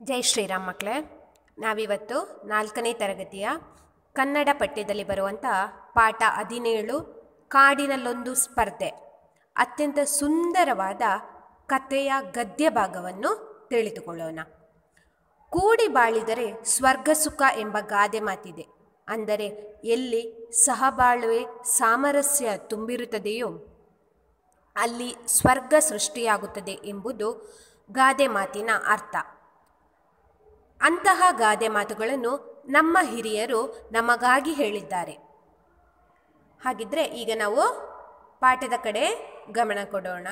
ಜೈ ಶ್ರೀರಾಮ್ ಮಕ್ಕಳೇ ನಾವಿವತ್ತು ನಾಲ್ಕನೇ ತರಗತಿಯ ಕನ್ನಡ ಪಠ್ಯದಲ್ಲಿ ಬರುವಂಥ ಪಾಠ ಹದಿನೇಳು ಕಾಡಿನಲ್ಲೊಂದು ಸ್ಪರ್ಧೆ ಅತ್ಯಂತ ಸುಂದರವಾದ ಕಥೆಯ ಗದ್ಯ ಭಾಗವನ್ನು ತಿಳಿದುಕೊಳ್ಳೋಣ ಕೂಡಿ ಬಾಳಿದರೆ ಸ್ವರ್ಗ ಸುಖ ಎಂಬ ಗಾದೆ ಮಾತಿದೆ ಅಂದರೆ ಎಲ್ಲಿ ಸಹಬಾಳ್ವೆ ಸಾಮರಸ್ಯ ತುಂಬಿರುತ್ತದೆಯೋ ಅಲ್ಲಿ ಸ್ವರ್ಗ ಸೃಷ್ಟಿಯಾಗುತ್ತದೆ ಎಂಬುದು ಗಾದೆ ಮಾತಿನ ಅರ್ಥ ಅಂತಹ ಗಾದೆ ಮಾತುಗಳನ್ನು ನಮ್ಮ ಹಿರಿಯರು ನಮಗಾಗಿ ಹೇಳಿದ್ದಾರೆ ಹಾಗಿದ್ರೆ ಈಗ ನಾವು ಪಾಠದ ಕಡೆ ಗಮನ ಕೊಡೋಣ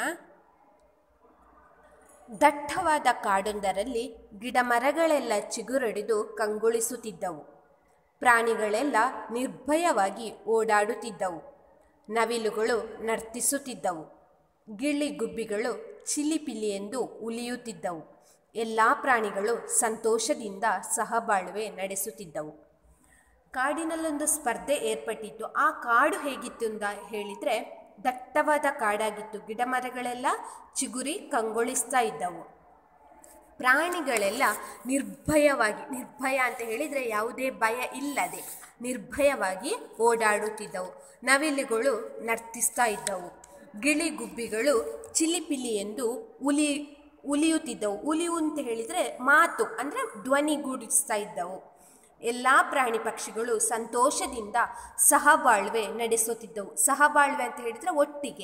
ದಟ್ಟವಾದ ಕಾಡೊಂದರಲ್ಲಿ ಗಿಡ ಮರಗಳೆಲ್ಲ ಚಿಗುರೊಡೆದು ಕಂಗೊಳಿಸುತ್ತಿದ್ದವು ಪ್ರಾಣಿಗಳೆಲ್ಲ ನಿರ್ಭಯವಾಗಿ ಓಡಾಡುತ್ತಿದ್ದವು ನವಿಲುಗಳು ನರ್ತಿಸುತ್ತಿದ್ದವು ಗಿಳಿಗುಬ್ಬಿಗಳು ಚಿಲಿಪಿಲಿ ಎಂದು ಉಲಿಯುತ್ತಿದ್ದವು ಎಲ್ಲ ಪ್ರಾಣಿಗಳು ಸಂತೋಷದಿಂದ ಸಹಬಾಳ್ವೆ ನಡೆಸುತ್ತಿದ್ದವು ಕಾಡಿನಲ್ಲೊಂದು ಸ್ಪರ್ಧೆ ಏರ್ಪಟ್ಟಿತ್ತು ಆ ಕಾಡು ಹೇಗಿತ್ತು ಅಂತ ಹೇಳಿದರೆ ದಟ್ಟವಾದ ಕಾಡಾಗಿತ್ತು ಗಿಡ ಮರಗಳೆಲ್ಲ ಚಿಗುರಿ ಕಂಗೊಳಿಸ್ತಾ ಇದ್ದವು ಪ್ರಾಣಿಗಳೆಲ್ಲ ನಿರ್ಭಯವಾಗಿ ನಿರ್ಭಯ ಅಂತ ಹೇಳಿದರೆ ಯಾವುದೇ ಭಯ ಇಲ್ಲದೆ ನಿರ್ಭಯವಾಗಿ ಓಡಾಡುತ್ತಿದ್ದವು ನವಿಲುಗಳು ನರ್ತಿಸ್ತಾ ಇದ್ದವು ಗಿಳಿಗುಬ್ಬಿಗಳು ಚಿಲಿಪಿಲಿ ಎಂದು ಉಲಿ ಉಲಿಯುತ್ತಿದ್ದವು ಉಲಿಯು ಅಂತ ಹೇಳಿದರೆ ಮಾತು ಅಂದರೆ ಧ್ವನಿಗೂಡಿಸ್ತಾ ಇದ್ದವು ಎಲ್ಲ ಪ್ರಾಣಿ ಪಕ್ಷಿಗಳು ಸಂತೋಷದಿಂದ ಸಹಬಾಳ್ವೆ ನಡೆಸುತ್ತಿದ್ದವು ಸಹಬಾಳ್ವೆ ಅಂತ ಹೇಳಿದರೆ ಒಟ್ಟಿಗೆ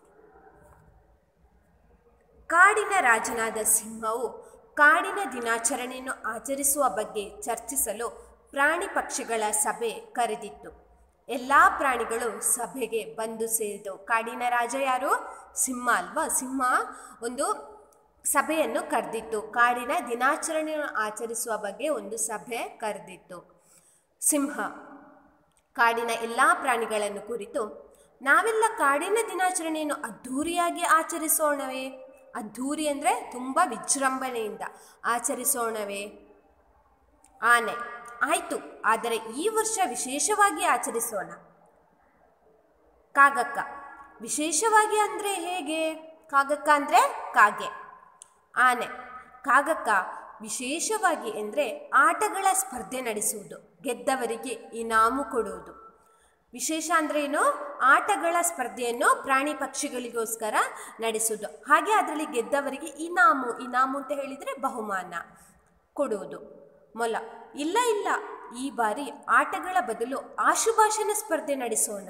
ಕಾಡಿನ ರಾಜನಾದ ಸಿಂಹವು ಕಾಡಿನ ದಿನಾಚರಣೆಯನ್ನು ಆಚರಿಸುವ ಬಗ್ಗೆ ಚರ್ಚಿಸಲು ಪ್ರಾಣಿ ಪಕ್ಷಿಗಳ ಸಭೆ ಕರೆದಿತ್ತು ಎಲ್ಲ ಪ್ರಾಣಿಗಳು ಸಭೆಗೆ ಬಂದು ಸೇರಿದವು ಕಾಡಿನ ರಾಜ ಯಾರು ಸಿಂಹ ಅಲ್ವಾ ಸಿಂಹ ಒಂದು ಸಭೆಯನ್ನು ಕರೆದಿತ್ತು ಕಾಡಿನ ದಿನಾಚರಣೆಯನ್ನು ಆಚರಿಸುವ ಬಗ್ಗೆ ಒಂದು ಸಭೆ ಕರೆದಿತ್ತು ಸಿಂಹ ಕಾಡಿನ ಎಲ್ಲ ಪ್ರಾಣಿಗಳನ್ನು ಕುರಿತು ನಾವೆಲ್ಲ ಕಾಡಿನ ದಿನಾಚರಣೆಯನ್ನು ಅದ್ಧೂರಿಯಾಗಿ ಆಚರಿಸೋಣವೇ ಅದ್ಧೂರಿ ಅಂದರೆ ತುಂಬ ವಿಜೃಂಭಣೆಯಿಂದ ಆಚರಿಸೋಣವೇ ಆನೆ ಆಯಿತು ಆದರೆ ಈ ವರ್ಷ ವಿಶೇಷವಾಗಿ ಆಚರಿಸೋಣ ಕಾಗಕ್ಕ ವಿಶೇಷವಾಗಿ ಅಂದರೆ ಹೇಗೆ ಕಾಗಕ್ಕ ಅಂದರೆ ಕಾಗೆ ಆನೆ ಕಾಗಕ್ಕ ವಿಶೇಷವಾಗಿ ಎಂದರೆ ಆಟಗಳ ಸ್ಪರ್ಧೆ ನಡೆಸುವುದು ಗೆದ್ದವರಿಗೆ ಇನಾಮು ಕೊಡುವುದು ವಿಶೇಷ ಅಂದರೆ ಏನು ಆಟಗಳ ಸ್ಪರ್ಧೆಯನ್ನು ಪ್ರಾಣಿ ಪಕ್ಷಿಗಳಿಗೋಸ್ಕರ ನಡೆಸುವುದು ಹಾಗೆ ಅದರಲ್ಲಿ ಗೆದ್ದವರಿಗೆ ಇನಾಮು ಇನಾಮು ಅಂತ ಹೇಳಿದರೆ ಬಹುಮಾನ ಕೊಡುವುದು ಮೊಲ ಇಲ್ಲ ಇಲ್ಲ ಈ ಬಾರಿ ಆಟಗಳ ಬದಲು ಆಶುಭಾಷಣ ಸ್ಪರ್ಧೆ ನಡೆಸೋಣ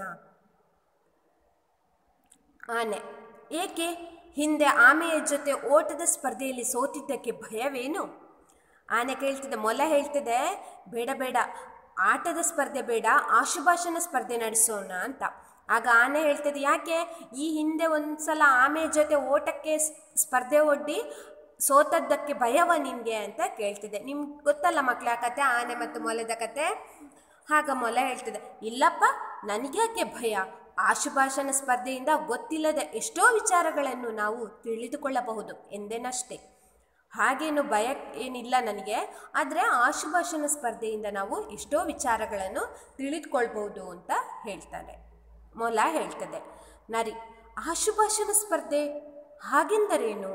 ಆನೆ ಏಕೆ ಹಿಂದೆ ಆಮೆಯ ಜೊತೆ ಓಟದ ಸ್ಪರ್ಧೆಯಲ್ಲಿ ಸೋತಿದ್ದಕ್ಕೆ ಭಯವೇನು ಆನೆ ಕೇಳ್ತಿದೆ ಮೊಲ ಹೇಳ್ತಿದೆ ಬೇಡ ಬೇಡ ಆಟದ ಸ್ಪರ್ಧೆ ಬೇಡ ಆಶುಭಾಷಣ ಸ್ಪರ್ಧೆ ನಡೆಸೋಣ ಅಂತ ಆಗ ಆನೆ ಹೇಳ್ತದೆ ಯಾಕೆ ಈ ಹಿಂದೆ ಒಂದ್ಸಲ ಆಮೆಯ ಜೊತೆ ಓಟಕ್ಕೆ ಸ್ಪರ್ಧೆ ಒಡ್ಡಿ ಸೋತದ್ದಕ್ಕೆ ಭಯವ ನಿನಗೆ ಅಂತ ಕೇಳ್ತಿದೆ ನಿಮ್ಗೆ ಗೊತ್ತಲ್ಲ ಮಕ್ಕಳ ಕತೆ ಆನೆ ಮತ್ತು ಮೊಲದ ಕತೆ ಆಗ ಮೊಲ ಹೇಳ್ತಿದೆ ಇಲ್ಲಪ್ಪ ನನಗ್ಯಾಕೆ ಭಯ ಆಶುಭಾಷಣ ಸ್ಪರ್ಧೆಯಿಂದ ಗೊತ್ತಿಲ್ಲದ ಎಷ್ಟೋ ವಿಚಾರಗಳನ್ನು ನಾವು ತಿಳಿದುಕೊಳ್ಳಬಹುದು ಎಂದೇನಷ್ಟೇ ಹಾಗೇನು ಭಯ ಏನಿಲ್ಲ ನನಗೆ ಆದರೆ ಆಶುಭಾಷಣ ಸ್ಪರ್ಧೆಯಿಂದ ನಾವು ಎಷ್ಟೋ ವಿಚಾರಗಳನ್ನು ತಿಳಿದುಕೊಳ್ಬೋದು ಅಂತ ಹೇಳ್ತಾರೆ ಮೊಲ ಹೇಳ್ತದೆ ನರಿ ಆಶುಭಾಷಣ ಸ್ಪರ್ಧೆ ಹಾಗೆಂದರೇನು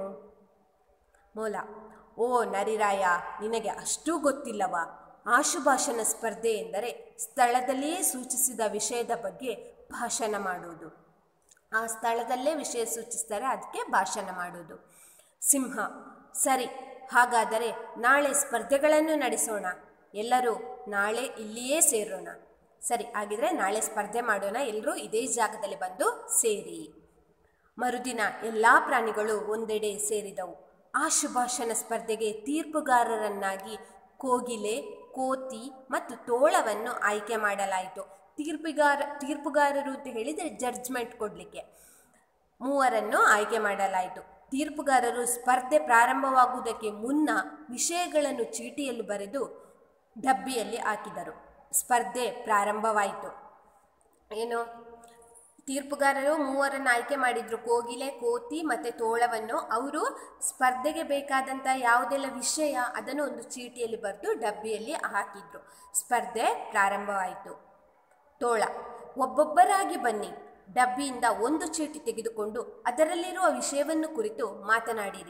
ಮೊಲ ಓ ನರಿರಾಯ ನಿನಗೆ ಅಷ್ಟೂ ಗೊತ್ತಿಲ್ಲವಾ ಆಶುಭಾಷಣ ಸ್ಪರ್ಧೆ ಎಂದರೆ ಸ್ಥಳದಲ್ಲಿಯೇ ಸೂಚಿಸಿದ ವಿಷಯದ ಬಗ್ಗೆ ಭಾಷಣ ಮಾಡುವುದು ಆ ಸ್ಥಳದಲ್ಲೇ ವಿಷಯ ಸೂಚಿಸ್ತಾರೆ ಅದಕ್ಕೆ ಭಾಷಣ ಮಾಡುವುದು ಸಿಂಹ ಸರಿ ಹಾಗಾದರೆ ನಾಳೆ ಸ್ಪರ್ಧೆಗಳನ್ನು ನಡೆಸೋಣ ಎಲ್ಲರೂ ನಾಳೆ ಇಲ್ಲಿಯೇ ಸೇರೋಣ ಸರಿ ಹಾಗಿದ್ರೆ ನಾಳೆ ಸ್ಪರ್ಧೆ ಮಾಡೋಣ ಎಲ್ಲರೂ ಇದೇ ಜಾಗದಲ್ಲಿ ಬಂದು ಸೇರಿ ಮರುದಿನ ಎಲ್ಲ ಪ್ರಾಣಿಗಳು ಒಂದೆಡೆ ಸೇರಿದವು ಆಶುಭಾಷಣ ಸ್ಪರ್ಧೆಗೆ ತೀರ್ಪುಗಾರರನ್ನಾಗಿ ಕೋಗಿಲೆ ಕೋತಿ ಮತ್ತು ತೋಳವನ್ನು ಆಯ್ಕೆ ಮಾಡಲಾಯಿತು ತೀರ್ಪುಗಾರ ತೀರ್ಪುಗಾರರು ಅಂತ ಹೇಳಿದರೆ ಜಡ್ಜ್ಮೆಂಟ್ ಕೊಡಲಿಕ್ಕೆ ಮೂವರನ್ನು ಆಯ್ಕೆ ಮಾಡಲಾಯಿತು ತೀರ್ಪುಗಾರರು ಸ್ಪರ್ಧೆ ಪ್ರಾರಂಭವಾಗುವುದಕ್ಕೆ ಮುನ್ನ ವಿಷಯಗಳನ್ನು ಚೀಟಿಯಲ್ಲಿ ಬರೆದು ಡಬ್ಬಿಯಲ್ಲಿ ಹಾಕಿದರು ಸ್ಪರ್ಧೆ ಪ್ರಾರಂಭವಾಯಿತು ಏನು ತೀರ್ಪುಗಾರರು ಮೂವರನ್ನು ಆಯ್ಕೆ ಮಾಡಿದ್ರು ಕೋಗಿಲೆ ಕೋತಿ ಮತ್ತು ತೋಳವನ್ನು ಅವರು ಸ್ಪರ್ಧೆಗೆ ಬೇಕಾದಂಥ ಯಾವುದೆಲ್ಲ ವಿಷಯ ಅದನ್ನು ಒಂದು ಚೀಟಿಯಲ್ಲಿ ಬರೆದು ಡಬ್ಬಿಯಲ್ಲಿ ಹಾಕಿದ್ರು ಸ್ಪರ್ಧೆ ಪ್ರಾರಂಭವಾಯಿತು ತೋಳ ಒಬ್ಬೊಬ್ಬರಾಗಿ ಬನ್ನಿ ಡಬ್ಬಿಯಿಂದ ಒಂದು ಚೀಟಿ ತೆಗೆದುಕೊಂಡು ಅದರಲ್ಲಿರುವ ವಿಷಯವನ್ನು ಕುರಿತು ಮಾತನಾಡಿರಿ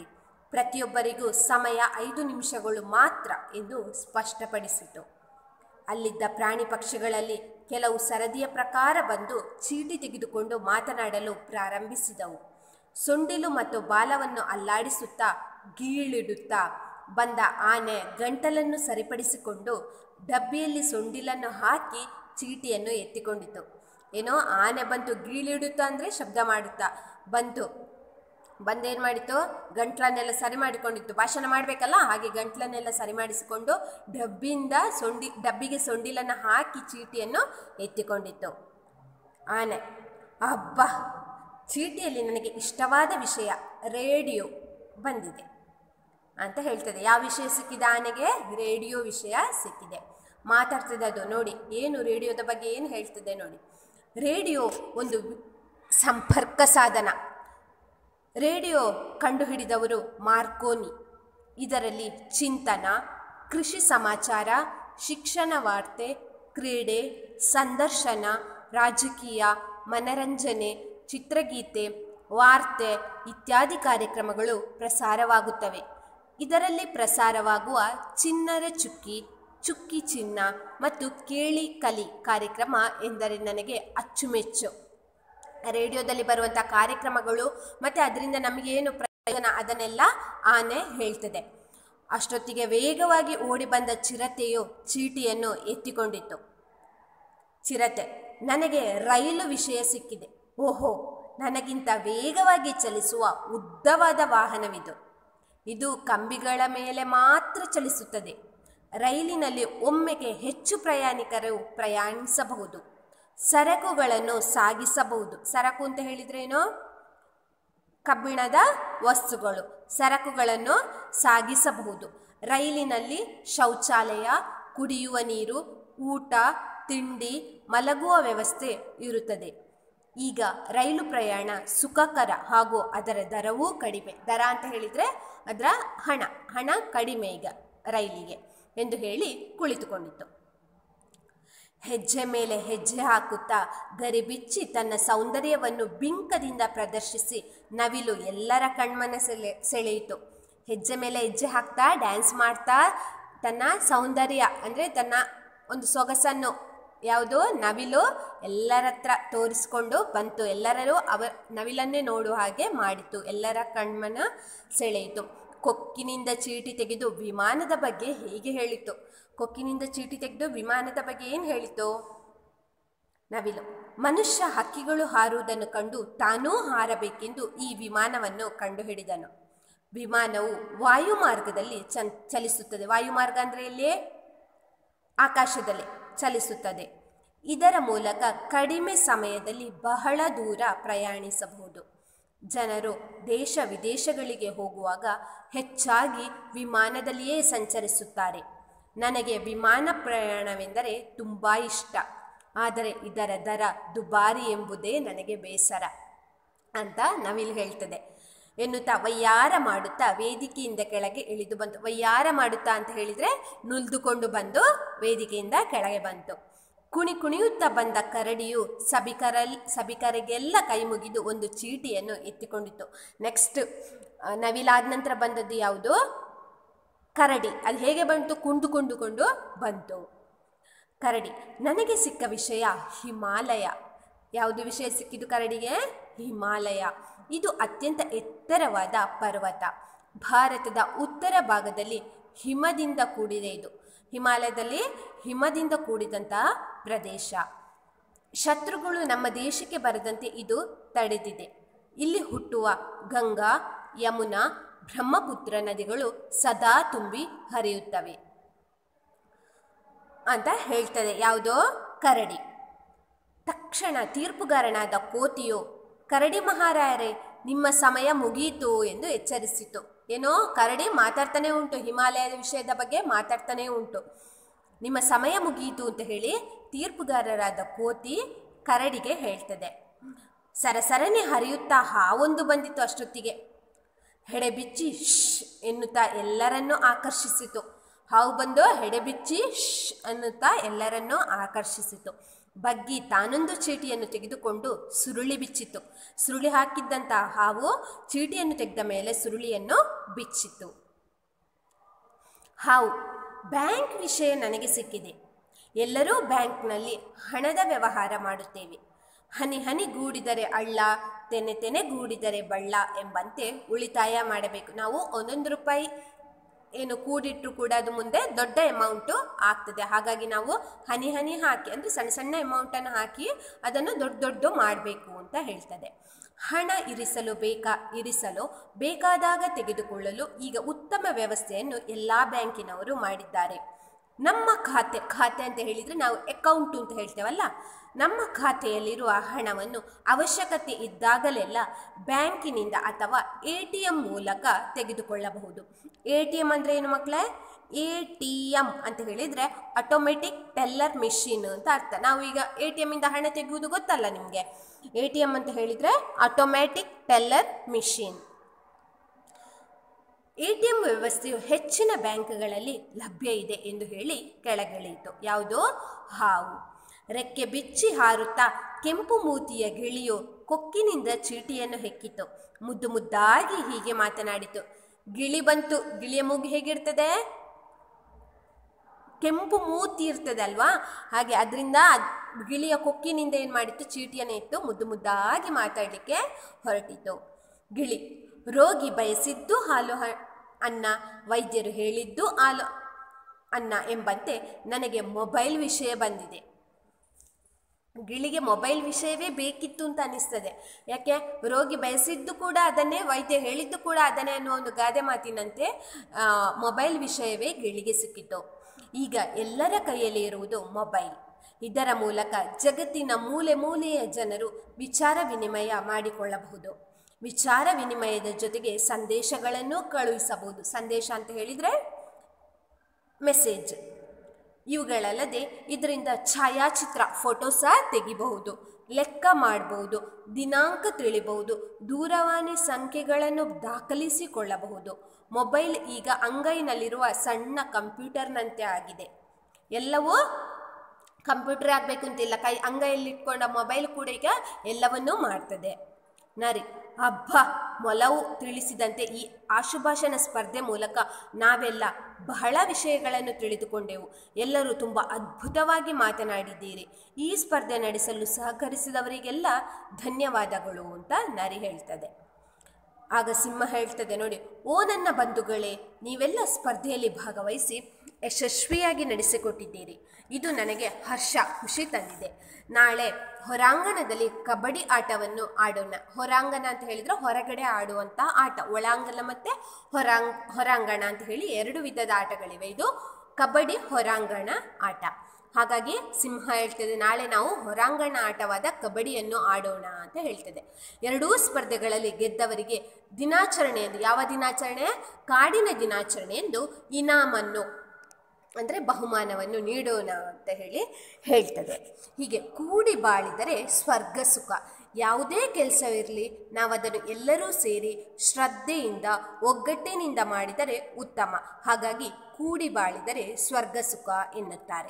ಪ್ರತಿಯೊಬ್ಬರಿಗೂ ಸಮಯ ಐದು ನಿಮಿಷಗಳು ಮಾತ್ರ ಎಂದು ಸ್ಪಷ್ಟಪಡಿಸಿತು ಅಲ್ಲಿದ್ದ ಪ್ರಾಣಿ ಪಕ್ಷಿಗಳಲ್ಲಿ ಕೆಲವು ಸರದಿಯ ಪ್ರಕಾರ ಬಂದು ಚೀಟಿ ತೆಗೆದುಕೊಂಡು ಮಾತನಾಡಲು ಪ್ರಾರಂಭಿಸಿದವು ಸೊಂಡಿಲು ಮತ್ತು ಬಾಲವನ್ನು ಅಲ್ಲಾಡಿಸುತ್ತಾ ಗೀಳಿಡುತ್ತಾ ಬಂದ ಆನೆ ಗಂಟಲನ್ನು ಸರಿಪಡಿಸಿಕೊಂಡು ಡಬ್ಬಿಯಲ್ಲಿ ಸೊಂಡಿಲನ್ನು ಹಾಕಿ ಚೀಟಿಯನ್ನು ಎತ್ತಿಕೊಂಡಿತು ಏನೋ ಆನೆ ಬಂತು ಗೀಳಿಡುತ್ತಾ ಅಂದರೆ ಶಬ್ದ ಮಾಡುತ್ತಾ ಬಂತು ಬಂದೇನು ಮಾಡಿತು ಗಂಟ್ಲನ್ನೆಲ್ಲ ಸರಿ ಮಾಡಿಕೊಂಡಿತ್ತು ಭಾಷಣ ಮಾಡಬೇಕಲ್ಲ ಹಾಗೆ ಗಂಟ್ಲನ್ನೆಲ್ಲ ಸರಿ ಮಾಡಿಸಿಕೊಂಡು ಡಬ್ಬಿಯಿಂದ ಸೊಂಡಿ ಡಬ್ಬಿಗೆ ಸೊಂಡಿಲನ್ನು ಹಾಕಿ ಚೀಟಿಯನ್ನು ಎತ್ತಿಕೊಂಡಿತ್ತು ಆನೆ ಅಬ್ಬ ಚೀಟಿಯಲ್ಲಿ ನನಗೆ ಇಷ್ಟವಾದ ವಿಷಯ ರೇಡಿಯೋ ಬಂದಿದೆ ಅಂತ ಹೇಳ್ತದೆ ಯಾವ ವಿಷಯ ಸಿಕ್ಕಿದೆ ಆನೆಗೆ ರೇಡಿಯೋ ವಿಷಯ ಸಿಕ್ಕಿದೆ ಮಾತಾಡ್ತದೆ ಅದು ನೋಡಿ ಏನು ರೇಡಿಯೋದ ಬಗ್ಗೆ ಏನು ಹೇಳ್ತದೆ ನೋಡಿ ರೇಡಿಯೋ ಒಂದು ಸಂಪರ್ಕ ಸಾಧನ ರೇಡಿಯೋ ಕಂಡುಹಿಡಿದವರು ಮಾರ್ಕೋನಿ ಇದರಲ್ಲಿ ಚಿಂತನ ಕೃಷಿ ಸಮಾಚಾರ ಶಿಕ್ಷಣ ವಾರ್ತೆ ಕ್ರೀಡೆ ಸಂದರ್ಶನ ರಾಜಕೀಯ ಮನರಂಜನೆ ಚಿತ್ರಗೀತೆ ವಾರ್ತೆ ಇತ್ಯಾದಿ ಕಾರ್ಯಕ್ರಮಗಳು ಪ್ರಸಾರವಾಗುತ್ತವೆ ಇದರಲ್ಲಿ ಪ್ರಸಾರವಾಗುವ ಚಿನ್ನರ ಚುಕ್ಕಿ ಚುಕ್ಕಿ ಚಿನ್ನ ಮತ್ತು ಕೇಳಿ ಕಲಿ ಕಾರ್ಯಕ್ರಮ ಎಂದರೆ ನನಗೆ ಅಚ್ಚುಮೆಚ್ಚು ರೇಡಿಯೋದಲ್ಲಿ ಬರುವಂಥ ಕಾರ್ಯಕ್ರಮಗಳು ಮತ್ತು ಅದರಿಂದ ನಮಗೇನು ಪ್ರಯೋಜನ ಅದನ್ನೆಲ್ಲ ಆನೆ ಹೇಳ್ತದೆ ಅಷ್ಟೊತ್ತಿಗೆ ವೇಗವಾಗಿ ಓಡಿ ಬಂದ ಚಿರತೆಯು ಚೀಟಿಯನ್ನು ಎತ್ತಿಕೊಂಡಿತ್ತು ಚಿರತೆ ನನಗೆ ರೈಲು ವಿಷಯ ಸಿಕ್ಕಿದೆ ಓಹೋ ನನಗಿಂತ ವೇಗವಾಗಿ ಚಲಿಸುವ ಉದ್ದವಾದ ವಾಹನವಿದು ಇದು ಕಂಬಿಗಳ ಮೇಲೆ ಮಾತ್ರ ಚಲಿಸುತ್ತದೆ ರೈಲಿನಲ್ಲಿ ಒಮ್ಮೆಗೆ ಹೆಚ್ಚು ಪ್ರಯಾಣಿಕರು ಪ್ರಯಾಣಿಸಬಹುದು ಸರಕುಗಳನ್ನು ಸಾಗಿಸಬಹುದು ಸರಕು ಅಂತ ಹೇಳಿದ್ರೇನು ಕಬ್ಬಿಣದ ವಸ್ತುಗಳು ಸರಕುಗಳನ್ನು ಸಾಗಿಸಬಹುದು ರೈಲಿನಲ್ಲಿ ಶೌಚಾಲಯ ಕುಡಿಯುವ ನೀರು ಊಟ ತಿಂಡಿ ಮಲಗುವ ವ್ಯವಸ್ಥೆ ಇರುತ್ತದೆ ಈಗ ರೈಲು ಪ್ರಯಾಣ ಸುಖಕರ ಹಾಗೂ ಅದರ ದರವೂ ಕಡಿಮೆ ದರ ಅಂತ ಹೇಳಿದರೆ ಅದರ ಹಣ ಹಣ ಕಡಿಮೆ ಈಗ ರೈಲಿಗೆ ಎಂದು ಹೇಳಿ ಕುಳಿತುಕೊಂಡಿತ್ತು ಹೆಜ್ಜೆ ಮೇಲೆ ಹೆಜ್ಜೆ ಹಾಕುತ್ತಾ ಗರಿಬಿಚ್ಚಿ ತನ್ನ ಸೌಂದರ್ಯವನ್ನು ಬಿಂಕದಿಂದ ಪ್ರದರ್ಶಿಸಿ ನವಿಲು ಎಲ್ಲರ ಕಣ್ಮನ ಸೆಳೆ ಸೆಳೆಯಿತು ಹೆಜ್ಜೆ ಮೇಲೆ ಹೆಜ್ಜೆ ಹಾಕ್ತಾ ಡ್ಯಾನ್ಸ್ ಮಾಡ್ತಾ ತನ್ನ ಸೌಂದರ್ಯ ಅಂದರೆ ತನ್ನ ಒಂದು ಸೊಗಸನ್ನು ಯಾವುದು ನವಿಲು ಎಲ್ಲರ ಹತ್ರ ತೋರಿಸ್ಕೊಂಡು ಬಂತು ಎಲ್ಲರೂ ಅವ ನವಿಲನ್ನೇ ನೋಡುವ ಹಾಗೆ ಮಾಡಿತು ಎಲ್ಲರ ಕಣ್ಮನ ಸೆಳೆಯಿತು ಕೊಕ್ಕಿನಿಂದ ಚೀಟಿ ತೆಗೆದು ವಿಮಾನದ ಬಗ್ಗೆ ಹೀಗೆ ಹೇಳಿತು ಕೊಕ್ಕಿನಿಂದ ಚೀಟಿ ತೆಗೆದು ವಿಮಾನದ ಬಗ್ಗೆ ಏನು ಹೇಳಿತು ನವಿಲು ಮನುಷ್ಯ ಹಕ್ಕಿಗಳು ಹಾರುವುದನ್ನು ಕಂಡು ತಾನೂ ಹಾರಬೇಕೆಂದು ಈ ವಿಮಾನವನ್ನು ಕಂಡುಹಿಡಿದನು ವಿಮಾನವು ವಾಯುಮಾರ್ಗದಲ್ಲಿ ಚನ್ ಚಲಿಸುತ್ತದೆ ವಾಯುಮಾರ್ಗ ಅಂದರೆ ಎಲ್ಲಿ ಆಕಾಶದಲ್ಲಿ ಚಲಿಸುತ್ತದೆ ಇದರ ಮೂಲಕ ಕಡಿಮೆ ಸಮಯದಲ್ಲಿ ಬಹಳ ದೂರ ಪ್ರಯಾಣಿಸಬಹುದು ಜನರು ದೇಶ ವಿದೇಶಗಳಿಗೆ ಹೋಗುವಾಗ ಹೆಚ್ಚಾಗಿ ವಿಮಾನದಲ್ಲಿಯೇ ಸಂಚರಿಸುತ್ತಾರೆ ನನಗೆ ವಿಮಾನ ಪ್ರಯಾಣವೆಂದರೆ ತುಂಬ ಇಷ್ಟ ಆದರೆ ಇದರ ದರ ದುಬಾರಿ ಎಂಬುದೇ ನನಗೆ ಬೇಸರ ಅಂತ ನವಿಲು ಹೇಳ್ತದೆ ಎನ್ನುತ್ತಾ ವಯ್ಯಾರ ಮಾಡುತ್ತಾ ವೇದಿಕೆಯಿಂದ ಕೆಳಗೆ ಇಳಿದು ಬಂತು ವಯ್ಯಾರ ಮಾಡುತ್ತಾ ಅಂತ ಹೇಳಿದರೆ ನುಲ್ದುಕೊಂಡು ಬಂದು ವೇದಿಕೆಯಿಂದ ಕೆಳಗೆ ಬಂತು ಕುಣಿ ಕುಣಿಯುತ್ತಾ ಬಂದ ಕರಡಿಯು ಸಭಿಕರಲ್ ಸಭಿಕರಿಗೆಲ್ಲ ಕೈ ಮುಗಿದು ಒಂದು ಚೀಟಿಯನ್ನು ಎತ್ತಿಕೊಂಡಿತ್ತು ನೆಕ್ಸ್ಟ್ ನವಿಲಾದ ನಂತರ ಬಂದದ್ದು ಯಾವುದು ಕರಡಿ ಅದು ಹೇಗೆ ಬಂತು ಕುಂಡು ಕುಂಡುಕೊಂಡು ಬಂತು ಕರಡಿ ನನಗೆ ಸಿಕ್ಕ ವಿಷಯ ಹಿಮಾಲಯ ಯಾವುದು ವಿಷಯ ಸಿಕ್ಕಿದ್ದು ಕರಡಿಗೆ ಹಿಮಾಲಯ ಇದು ಅತ್ಯಂತ ಎತ್ತರವಾದ ಪರ್ವತ ಭಾರತದ ಉತ್ತರ ಭಾಗದಲ್ಲಿ ಹಿಮದಿಂದ ಕೂಡಿದೆ ಇದು ಹಿಮಾಲಯದಲ್ಲಿ ಹಿಮದಿಂದ ಕೂಡಿದಂತಹ ಪ್ರದೇಶ ಶತ್ರುಗಳು ನಮ್ಮ ದೇಶಕ್ಕೆ ಬರದಂತೆ ಇದು ತಡೆದಿದೆ ಇಲ್ಲಿ ಹುಟ್ಟುವ ಗಂಗಾ ಯಮುನಾ ಬ್ರಹ್ಮಪುತ್ರ ನದಿಗಳು ಸದಾ ತುಂಬಿ ಹರಿಯುತ್ತವೆ ಅಂತ ಹೇಳ್ತದೆ ಯಾವುದೋ ಕರಡಿ ತಕ್ಷಣ ತೀರ್ಪುಗಾರನಾದ ಕೋತಿಯು ಕರಡಿ ಮಹಾರಾಯರೇ ನಿಮ್ಮ ಸಮಯ ಮುಗಿಯಿತು ಎಂದು ಎಚ್ಚರಿಸಿತು ಏನೋ ಕರಡಿ ಮಾತಾಡ್ತಾನೆ ಉಂಟು ಹಿಮಾಲಯದ ವಿಷಯದ ಬಗ್ಗೆ ಮಾತಾಡ್ತಾನೆ ಉಂಟು ನಿಮ್ಮ ಸಮಯ ಮುಗಿಯಿತು ಅಂತ ಹೇಳಿ ತೀರ್ಪುಗಾರರಾದ ಕೋತಿ ಕರಡಿಗೆ ಹೇಳ್ತದೆ ಸರಸರನೆ ಹರಿಯುತ್ತಾ ಹಾವೊಂದು ಬಂದಿತ್ತು ಅಷ್ಟೊತ್ತಿಗೆ ಹೆಡೆಬಿಚ್ಚಿ ಶ್ ಎನ್ನುತ್ತಾ ಎಲ್ಲರನ್ನೂ ಆಕರ್ಷಿಸಿತು ಹಾವು ಬಂದು ಹೆಡೆಬಿಚ್ಚಿ ಶ್ ಅನ್ನುತ್ತಾ ಎಲ್ಲರನ್ನೂ ಆಕರ್ಷಿಸಿತು ಬಗ್ಗಿ ತಾನೊಂದು ಚೀಟಿಯನ್ನು ತೆಗೆದುಕೊಂಡು ಸುರುಳಿ ಬಿಚ್ಚಿತು ಸುರುಳಿ ಹಾಕಿದ್ದಂಥ ಹಾವು ಚೀಟಿಯನ್ನು ತೆಗೆದ ಮೇಲೆ ಸುರುಳಿಯನ್ನು ಬಿಚ್ಚಿತು ಹಾವು ಬ್ಯಾಂಕ್ ವಿಷಯ ನನಗೆ ಸಿಕ್ಕಿದೆ ಎಲ್ಲರೂ ಬ್ಯಾಂಕ್ನಲ್ಲಿ ಹಣದ ವ್ಯವಹಾರ ಮಾಡುತ್ತೇವೆ ಹನಿ ಹನಿ ಗೂಡಿದರೆ ಹಳ್ಳ ತೆನೆ ತೆನೆ ಗೂಡಿದರೆ ಬಳ್ಳ ಎಂಬಂತೆ ಉಳಿತಾಯ ಮಾಡಬೇಕು ನಾವು ಒಂದೊಂದು ರೂಪಾಯಿ ಏನು ಕೂಡಿಟ್ಟರು ಕೂಡ ಅದು ಮುಂದೆ ದೊಡ್ಡ ಅಮೌಂಟು ಆಗ್ತದೆ ಹಾಗಾಗಿ ನಾವು ಹನಿ ಹನಿ ಹಾಕಿ ಅಂದರೆ ಸಣ್ಣ ಸಣ್ಣ ಅಮೌಂಟನ್ನು ಹಾಕಿ ಅದನ್ನು ದೊಡ್ಡ ದೊಡ್ಡ ಮಾಡಬೇಕು ಅಂತ ಹೇಳ್ತದೆ ಹಣ ಇರಿಸಲು ಬೇಕಾ ಇರಿಸಲು ಬೇಕಾದಾಗ ತೆಗೆದುಕೊಳ್ಳಲು ಈಗ ಉತ್ತಮ ವ್ಯವಸ್ಥೆಯನ್ನು ಎಲ್ಲ ಬ್ಯಾಂಕಿನವರು ಮಾಡಿದ್ದಾರೆ ನಮ್ಮ ಖಾತೆ ಖಾತೆ ಅಂತ ಹೇಳಿದರೆ ನಾವು ಅಕೌಂಟು ಅಂತ ಹೇಳ್ತೇವಲ್ಲ ನಮ್ಮ ಖಾತೆಯಲ್ಲಿರುವ ಹಣವನ್ನು ಅವಶ್ಯಕತೆ ಇದ್ದಾಗಲೆಲ್ಲ ಬ್ಯಾಂಕಿನಿಂದ ಅಥವಾ ಎ ಟಿ ಎಂ ಮೂಲಕ ತೆಗೆದುಕೊಳ್ಳಬಹುದು ಎ ಟಿ ಎಂ ಅಂದರೆ ಏನು ಮಕ್ಕಳೇ ಎ ಟಿ ಎಂ ಅಂತ ಹೇಳಿದರೆ ಆಟೋಮೆಟಿಕ್ ಟೆಲ್ಲರ್ ಮೆಷಿನ್ ಅಂತ ಅರ್ಥ ನಾವು ಈಗ ಎ ಟಿ ಎಮ್ಮಿಂದ ಹಣ ತೆಗೆಯುವುದು ಗೊತ್ತಲ್ಲ ನಿಮಗೆ ಎ ಟಿ ಎಂ ಅಂತ ಹೇಳಿದರೆ automatic teller machine A T M ವ್ಯವಸ್ಥೆಯು ಹೆಚ್ಚಿನ ಬ್ಯಾಂಕ್ಗಳಲ್ಲಿ ಲಭ್ಯ ಇದೆ ಎಂದು ಹೇಳಿ ಕೆಳಗಿಳಿಯಿತು ಯಾವುದು ಹಾವು ರೆಕ್ಕೆ ಬಿಚ್ಚಿ ಹಾರುತ್ತಾ ಕೆಂಪು ಮೂತಿಯ ಗಿಳಿಯು ಕೊಕ್ಕಿನಿಂದ ಚೀಟಿಯನ್ನು ಹೆಕ್ಕಿತು ಮುದ್ದು ಮುದ್ದಾಗಿ ಹೀಗೆ ಮಾತನಾಡಿತು ಗಿಳಿ ಬಂತು ಗಿಳಿಯ ಮೂಗು ಹೇಗಿರ್ತದೆ ಕೆಂಪು ಮೂತಿ ಇರ್ತದೆ ಅಲ್ವಾ ಹಾಗೆ ಅದರಿಂದ ಗಿಳಿಯ ಕೊಕ್ಕಿನಿಂದ ಏನು ಮಾಡಿತ್ತು ಚೀಟಿಯನ್ನು ಇಟ್ಟು ಮುದ್ದು ಮುದ್ದಾಗಿ ಮಾತಾಡಲಿಕ್ಕೆ ಹೊರಟಿತು ಗಿಳಿ ರೋಗಿ ಬಯಸಿದ್ದು ಹಾಲು ಹ ಅನ್ನ ವೈದ್ಯರು ಹೇಳಿದ್ದು ಹಾಲು ಅನ್ನ ಎಂಬಂತೆ ನನಗೆ ಮೊಬೈಲ್ ವಿಷಯ ಬಂದಿದೆ ಗಿಳಿಗೆ ಮೊಬೈಲ್ ವಿಷಯವೇ ಬೇಕಿತ್ತು ಅಂತ ಅನಿಸ್ತದೆ ಯಾಕೆ ರೋಗಿ ಬಯಸಿದ್ದು ಕೂಡ ಅದನ್ನೇ ವೈದ್ಯ ಹೇಳಿದ್ದು ಕೂಡ ಅದನ್ನೇ ಅನ್ನೋ ಒಂದು ಗಾದೆ ಮಾತಿನಂತೆ ಆ, ಮೊಬೈಲ್ ವಿಷಯವೇ ಗಿಳಿಗೆ ಸಿಕ್ಕಿತು ಈಗ ಎಲ್ಲರ ಕೈಯಲ್ಲಿ ಇರುವುದು ಮೊಬೈಲ್ ಇದರ ಮೂಲಕ ಜಗತ್ತಿನ ಮೂಲೆ ಮೂಲೆಯ ಜನರು ವಿಚಾರ ವಿನಿಮಯ ಮಾಡಿಕೊಳ್ಳಬಹುದು ವಿಚಾರ ವಿನಿಮಯದ ಜೊತೆಗೆ ಸಂದೇಶಗಳನ್ನು ಕಳುಹಿಸಬಹುದು ಸಂದೇಶ ಅಂತ ಹೇಳಿದರೆ ಮೆಸೇಜ್ ಇವುಗಳಲ್ಲದೆ ಇದರಿಂದ ಛಾಯಾಚಿತ್ರ ಫೋಟೋ ಸಹ ತೆಗಿಬಹುದು ಲೆಕ್ಕ ಮಾಡಬಹುದು ದಿನಾಂಕ ತಿಳಿಬಹುದು ದೂರವಾಣಿ ಸಂಖ್ಯೆಗಳನ್ನು ದಾಖಲಿಸಿಕೊಳ್ಳಬಹುದು ಮೊಬೈಲ್ ಈಗ ಅಂಗೈನಲ್ಲಿರುವ ಸಣ್ಣ ಕಂಪ್ಯೂಟರ್ನಂತೆ ಆಗಿದೆ ಎಲ್ಲವೂ ಕಂಪ್ಯೂಟರ್ ಆಗಬೇಕು ಅಂತಿಲ್ಲ ಕೈ ಅಂಗೈಯಲ್ಲಿ ಇಟ್ಕೊಂಡ ಮೊಬೈಲ್ ಕೂಡ ಈಗ ಎಲ್ಲವನ್ನೂ ಮಾಡ್ತದೆ ನರಿ ಹಬ್ಬ ಮೊಲವು ತಿಳಿಸಿದಂತೆ ಈ ಆಶುಭಾಷಣ ಸ್ಪರ್ಧೆ ಮೂಲಕ ನಾವೆಲ್ಲ ಬಹಳ ವಿಷಯಗಳನ್ನು ತಿಳಿದುಕೊಂಡೆವು ಎಲ್ಲರೂ ತುಂಬ ಅದ್ಭುತವಾಗಿ ಮಾತನಾಡಿದ್ದೀರಿ ಈ ಸ್ಪರ್ಧೆ ನಡೆಸಲು ಸಹಕರಿಸಿದವರಿಗೆಲ್ಲ ಧನ್ಯವಾದಗಳು ಅಂತ ನರಿ ಹೇಳ್ತದೆ ಆಗ ಸಿಂಹ ಹೇಳ್ತದೆ ನೋಡಿ ಓ ನನ್ನ ಬಂಧುಗಳೇ ನೀವೆಲ್ಲ ಸ್ಪರ್ಧೆಯಲ್ಲಿ ಭಾಗವಹಿಸಿ ಯಶಸ್ವಿಯಾಗಿ ನಡೆಸಿಕೊಟ್ಟಿದ್ದೀರಿ ಇದು ನನಗೆ ಹರ್ಷ ಖುಷಿ ತಂದಿದೆ ನಾಳೆ ಹೊರಾಂಗಣದಲ್ಲಿ ಕಬಡ್ಡಿ ಆಟವನ್ನು ಆಡೋಣ ಹೊರಾಂಗಣ ಅಂತ ಹೇಳಿದ್ರೆ ಹೊರಗಡೆ ಆಡುವಂಥ ಆಟ ಒಳಾಂಗಣ ಮತ್ತು ಹೊರಾಂಗ್ ಹೊರಾಂಗಣ ಅಂತ ಹೇಳಿ ಎರಡು ವಿಧದ ಆಟಗಳಿವೆ ಇದು ಕಬಡ್ಡಿ ಹೊರಾಂಗಣ ಆಟ ಹಾಗಾಗಿ ಸಿಂಹ ಹೇಳ್ತದೆ ನಾಳೆ ನಾವು ಹೊರಾಂಗಣ ಆಟವಾದ ಕಬಡ್ಡಿಯನ್ನು ಆಡೋಣ ಅಂತ ಹೇಳ್ತದೆ ಎರಡೂ ಸ್ಪರ್ಧೆಗಳಲ್ಲಿ ಗೆದ್ದವರಿಗೆ ದಿನಾಚರಣೆ ಎಂದು ಯಾವ ದಿನಾಚರಣೆ ಕಾಡಿನ ದಿನಾಚರಣೆ ಎಂದು ಇನಾಮನ್ನು ಅಂದರೆ ಬಹುಮಾನವನ್ನು ನೀಡೋಣ ಅಂತ ಹೇಳಿ ಹೇಳ್ತದೆ ಹೀಗೆ ಕೂಡಿ ಬಾಳಿದರೆ ಸ್ವರ್ಗ ಸುಖ ಯಾವುದೇ ಕೆಲಸವಿರಲಿ ನಾವು ಅದನ್ನು ಎಲ್ಲರೂ ಸೇರಿ ಶ್ರದ್ಧೆಯಿಂದ ಒಗ್ಗಟ್ಟಿನಿಂದ ಮಾಡಿದರೆ ಉತ್ತಮ ಹಾಗಾಗಿ ಕೂಡಿ ಬಾಳಿದರೆ ಸ್ವರ್ಗ ಸುಖ ಎನ್ನುತ್ತಾರೆ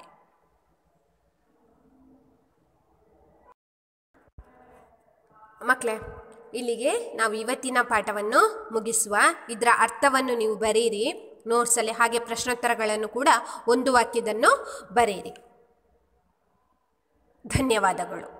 ಮಕ್ಕಳೇ ಇಲ್ಲಿಗೆ ನಾವು ಇವತ್ತಿನ ಪಾಠವನ್ನು ಮುಗಿಸುವ ಇದರ ಅರ್ಥವನ್ನು ನೀವು ಬರೀರಿ ನೋಟ್ಸಲ್ಲಿ ಹಾಗೆ ಪ್ರಶ್ನೋತ್ತರಗಳನ್ನು ಕೂಡ ಒಂದು ವಾಕ್ಯದನ್ನು ಬರೆಯಿರಿ ಧನ್ಯವಾದಗಳು